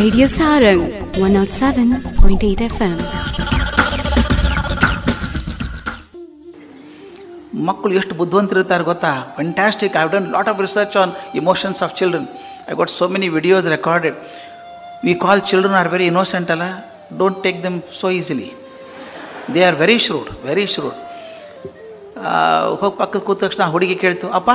Radio Sarang 107.8 FM. ಮಕ್ಕಳು ಎಷ್ಟು ಬುದ್ಧಿವಂತರಿರ್ತಾರೆ ಗೊತ್ತಾ fantastic I done lot of research on emotions of children I got so many videos recorded we call children are very innocent ಅಲ್ಲ don't take them so easily they are very shrewd very shrewd ಹೋಗಿ ಪಕ್ಕದ ಕೂತ ತಕ್ಷಣ ಆ ಹುಡುಗಿ ಕೇಳ್ತು ಅಪ್ಪ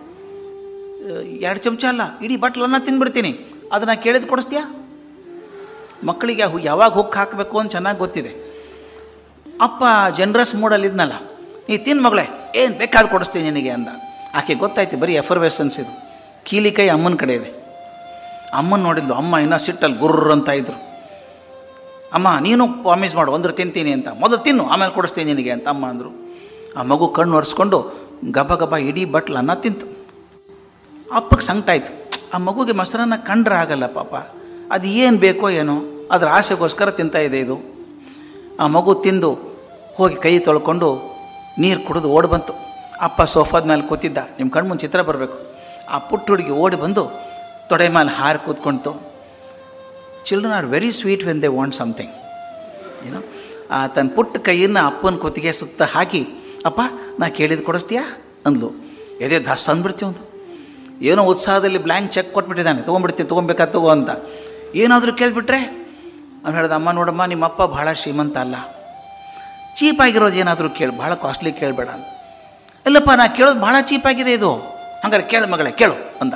ಎರಡು ಚಮಚ ಅಲ್ಲ ಇಡೀ ಬಟ್ಲನ್ನ ತಿಂದ್ಬಿಡ್ತೀನಿ ಅದನ್ನು ಕೇಳಿದ್ ಕೊಡಿಸ್ತೀಯಾ ಮಕ್ಕಳಿಗೆ ಹು- ಯಾವಾಗ ಹುಕ್ ಹಾಕಬೇಕು ಅಂತ ಚೆನ್ನಾಗಿ ಗೊತ್ತಿದೆ ಅಪ್ಪ ಜನ್ರಸ್ ಮೂಡಲ್ಲಿದ್ನಲ್ಲ ನೀ ತಿನ್ ಮಗಳೇ ಏನು ಬೇಕಾದ್ ಕೊಡಿಸ್ತೀನಿ ನಿನಗೆ ಅಂದ ಆಕೆ ಗೊತ್ತಾಯ್ತು ಬರೀ ಎಫರ್ವೇಸನ್ಸ್ ಇದು ಕೀಲಿ ಕೈ ಅಮ್ಮನ ಕಡೆ ಇದೆ ಅಮ್ಮನ ನೋಡಿದ್ಲು ಅಮ್ಮ ಇನ್ನೂ ಸಿಟ್ಟಲ್ಲಿ ಗುರ್ರ ಅಂತ ಇದ್ರು ಅಮ್ಮ ನೀನು ಪ್ರಾಮಿಸ್ ಮಾಡು ಒಂದ್ರ ತಿಂತೀನಿ ಅಂತ ಮೊದಲು ತಿನ್ನು ಆಮೇಲೆ ಕೊಡಿಸ್ತೀನಿ ನಿನಗೆ ಅಂತ ಅಮ್ಮ ಅಂದರು ಆ ಮಗು ಕಣ್ಣು ಒರೆಸ್ಕೊಂಡು ಗಬ ಗಬ ಇಡೀ ಬಟ್ಲು ಅನ್ನ ತಿಂತು ಅಪ್ಪಗೆ ಸಂಕಟಾಯ್ತು ಆ ಮಗುಗೆ ಮೊಸರನ್ನ ಕಂಡ್ರೆ ಆಗಲ್ಲ ಪಾಪ ಅದು ಏನು ಬೇಕೋ ಏನೋ ಅದ್ರ ಆಸೆಗೋಸ್ಕರ ತಿಂತಾ ಇದೆ ಇದು ಆ ಮಗು ತಿಂದು ಹೋಗಿ ಕೈ ತೊಳ್ಕೊಂಡು ನೀರು ಕುಡಿದು ಓಡಿ ಬಂತು ಅಪ್ಪ ಸೋಫಾದ ಮೇಲೆ ಕೂತಿದ್ದ ನಿಮ್ಮ ಕಣ್ಮುಂದೆ ಚಿತ್ರ ಬರಬೇಕು ಆ ಪುಟ್ಟ ಹುಡುಗಿ ಓಡಿ ಬಂದು ತೊಡೆ ಮೇಲೆ ಹಾರಿ ಕೂತ್ಕೊಳ್ತು children are very sweet when they want something ಏನೋ ಆ ತನ್ನ ಪುಟ್ಟ ಕೈಯನ್ನು ಅಪ್ಪನ ಕುತ್ತಿಗೆ ಸುತ್ತ ಹಾಕಿ ಅಪ್ಪ ನಾ ಕೇಳಿದ್ದು ಕೊಡಿಸ್ತೀಯಾ ಅಂದ್ಲು ಎದೆ ದಾಸ್ ಅಂದ್ಬಿಡ್ತೀವಿ ಒಂದು ಏನೋ ಉತ್ಸಾಹದಲ್ಲಿ ಬ್ಲ್ಯಾಂಕ್ ಚೆಕ್ ಕೊಟ್ಬಿಟ್ಟಿದ್ದಾನೆ ತೊಗೊಂಡ್ಬಿಡ್ತೀನಿ ತೊಗೊಬೇಕಾ ತಗೋ ಅಂತ ಏನಾದರೂ ಕೇಳಿಬಿಟ್ರೆ ಅವ್ನು ಹೇಳ್ದ ಅಮ್ಮ ನೋಡಮ್ಮ ನಿಮ್ಮ ಅಪ್ಪ ಭಾಳ ಶ್ರೀಮಂತ ಅಲ್ಲ ಚೀಪಾಗಿರೋದು ಏನಾದರೂ ಕೇಳು ಭಾಳ ಕಾಸ್ಟ್ಲಿ ಕೇಳಬೇಡ ಅಂತ ಇಲ್ಲಪ್ಪ ನಾ ಕೇಳೋದು ಭಾಳ ಚೀಪಾಗಿದೆ ಇದು ಹಂಗಾರೆ ಕೇಳು ಮಗಳೇ ಕೇಳು ಅಂದ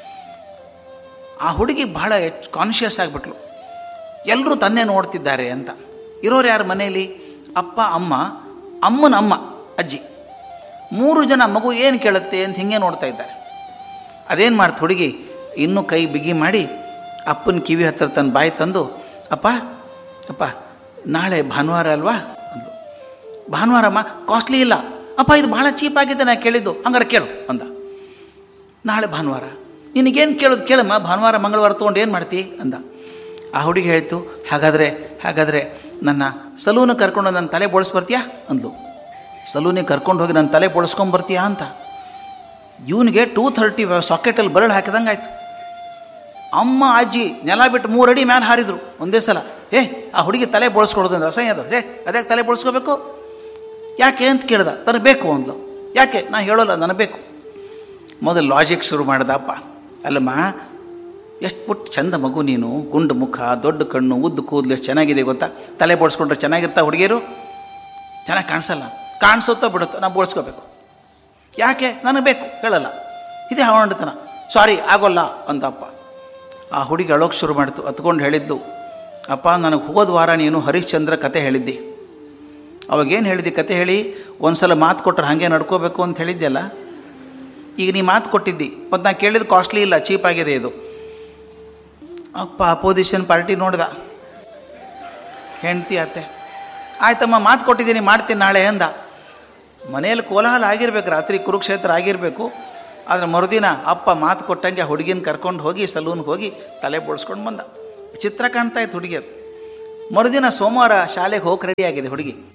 ಆ ಹುಡುಗಿ ಭಾಳ ಕಾನ್ಷಿಯಸ್ ಆಗಿಬಿಟ್ಲು ಎಲ್ಲರೂ ತನ್ನೇ ನೋಡ್ತಿದ್ದಾರೆ ಅಂತ ಇರೋರು ಯಾರು ಮನೆಯಲ್ಲಿ ಅಪ್ಪ ಅಮ್ಮ ಅಮ್ಮನ ಅಮ್ಮ ಅಜ್ಜಿ ಮೂರು ಜನ ಮಗು ಏನು ಕೇಳುತ್ತೆ ಅಂತ ಹಿಂಗೆ ನೋಡ್ತಾ ಇದ್ದಾರೆ ಅದೇನು ಮಾಡ್ತು ಹುಡುಗಿ ಇನ್ನೂ ಕೈ ಬಿಗಿ ಮಾಡಿ ಅಪ್ಪನ ಕಿವಿ ಹತ್ತಿರ ತನ್ನ ಬಾಯಿ ತಂದು ಅಪ್ಪ ಅಪ್ಪ ನಾಳೆ ಭಾನುವಾರ ಅಲ್ವಾ ಅಂದು ಭಾನುವಾರಮ್ಮ ಕಾಸ್ಟ್ಲಿ ಇಲ್ಲ ಅಪ್ಪ ಇದು ಭಾಳ ಚೀಪ್ ಆಗಿದೆ ನಾ ಕೇಳಿದ್ದು ಹಂಗಾರೆ ಕೇಳು ಅಂದ ನಾಳೆ ಭಾನುವಾರ ನಿನಗೇನು ಕೇಳೋದು ಕೇಳಮ್ಮ ಭಾನುವಾರ ಮಂಗಳವಾರ ತೊಗೊಂಡು ಏನು ಮಾಡ್ತಿ ಅಂದ ಆ ಹುಡುಗಿ ಹೇಳ್ತು ಹಾಗಾದರೆ ಹಾಗಾದರೆ ನನ್ನ ಸಲೂನು ಕರ್ಕೊಂಡು ನನ್ನ ತಲೆ ಬೋಳಿಸ್ ಬರ್ತೀಯಾ ಅಂದ್ಲು ಸಲೂನಿಗೆ ಕರ್ಕೊಂಡು ಹೋಗಿ ನನ್ನ ತಲೆ ಬೋಳಿಸ್ಕೊಂಡು ಬರ್ತೀಯಾ ಅಂತ ಇವನಿಗೆ ಟೂ ಥರ್ಟಿ ಸಾಕೆಟಲ್ಲಿ ಬರಳು ಹಾಕಿದಂಗೆ ಆಯ್ತು ಅಮ್ಮ ಅಜ್ಜಿ ನೆಲ ಬಿಟ್ಟು ಮೂರು ಅಡಿ ಮ್ಯಾಲೆ ಹಾರಿದ್ರು ಒಂದೇ ಸಲ ಏ ಆ ಹುಡುಗಿ ತಲೆ ಬೋಳಿಸ್ಕೊಡೋದು ಅಸಹ್ಯ ಅದು ಏ ಅದೇ ತಲೆ ಬೋಳಿಸ್ಕೋಬೇಕು ಯಾಕೆ ಅಂತ ಕೇಳ್ದ ನನಗೆ ಬೇಕು ಅಂದ್ಲು ಯಾಕೆ ನಾ ಹೇಳೋಲ್ಲ ನನಗೆ ಬೇಕು ಮೊದಲು ಲಾಜಿಕ್ ಶುರು ಮಾಡ್ದ ಅಪ್ಪ ಅಲ್ಲಮ್ಮ ಎಷ್ಟು ಪುಟ್ಟ ಚಂದ ಮಗು ನೀನು ಗುಂಡು ಮುಖ ದೊಡ್ಡ ಕಣ್ಣು ಉದ್ದು ಕೂದಲು ಎಷ್ಟು ಚೆನ್ನಾಗಿದೆ ಗೊತ್ತಾ ತಲೆ ಬೋಳಿಸ್ಕೊಂಡ್ರೆ ಚೆನ್ನಾಗಿರ್ತಾ ಹುಡುಗಿಯರು ಚೆನ್ನಾಗಿ ಕಾಣಿಸಲ್ಲ ಕಾಣಿಸುತ್ತೋ ಬಿಡುತ್ತೋ ನಾ ಬೋಳಿಸ್ಕೋಬೇಕು ಯಾಕೆ ನನಗೆ ಬೇಕು ಹೇಳಲ್ಲ ಇದೇ ಹವಣತನ ಸಾರಿ ಆಗೋಲ್ಲ ಅಂತ ಅಪ್ಪ ಆ ಹುಡುಗಿ ಅಳೋಕೆ ಶುರು ಮಾಡ್ತು ಹತ್ಕೊಂಡು ಹೇಳಿದ್ಲು ಅಪ್ಪ ನನಗೆ ಹೋದ ವಾರ ನೀನು ಹರಿಶ್ಚಂದ್ರ ಕತೆ ಹೇಳಿದ್ದಿ ಅವಾಗೇನು ಹೇಳಿದ್ದಿ ಕತೆ ಹೇಳಿ ಒಂದು ಸಲ ಮಾತು ಕೊಟ್ಟರೆ ಹಾಗೆ ನಡ್ಕೋಬೇಕು ಅಂತ ಹೇಳಿದ್ಯಲ್ಲ ಈಗ ನೀ ಮಾತು ಕೊಟ್ಟಿದ್ದಿ ಮತ್ತು ನಾನು ಕೇಳಿದ್ದು ಕಾಸ್ಟ್ಲಿ ಇಲ್ಲ ಚೀಪ್ ಆಗಿದೆ ಇದು ಅಪ್ಪ ಅಪೋಸಿಷನ್ ಪಾರ್ಟಿ ನೋಡ್ದ ಹೆಂಡ್ತಿ ಅತ್ತೆ ಆಯ್ತಮ್ಮ ಮಾತು ಕೊಟ್ಟಿದ್ದೀನಿ ಮಾಡ್ತೀನಿ ನಾಳೆ ಅಂದ ಮನೆಯಲ್ಲಿ ಕೋಲಾಹಲ ಆಗಿರ್ಬೇಕು ರಾತ್ರಿ ಕುರುಕ್ಷೇತ್ರ ಆಗಿರಬೇಕು ಆದರೆ ಮರುದಿನ ಅಪ್ಪ ಮಾತು ಕೊಟ್ಟಂಗೆ ಆ ಹುಡುಗಿನ ಕರ್ಕೊಂಡು ಹೋಗಿ ಸಲೂನ್ಗೆ ಹೋಗಿ ತಲೆ ಬೋಳ್ಸ್ಕೊಂಡು ಬಂದ ಚಿತ್ರ ಕಾಣ್ತಾ ಇತ್ತು ಹುಡುಗಿ ಅದು ಮರುದಿನ ಸೋಮವಾರ ಶಾಲೆಗೆ ಹೋಗಿ ರೆಡಿ ಆಗಿದೆ ಹುಡುಗಿ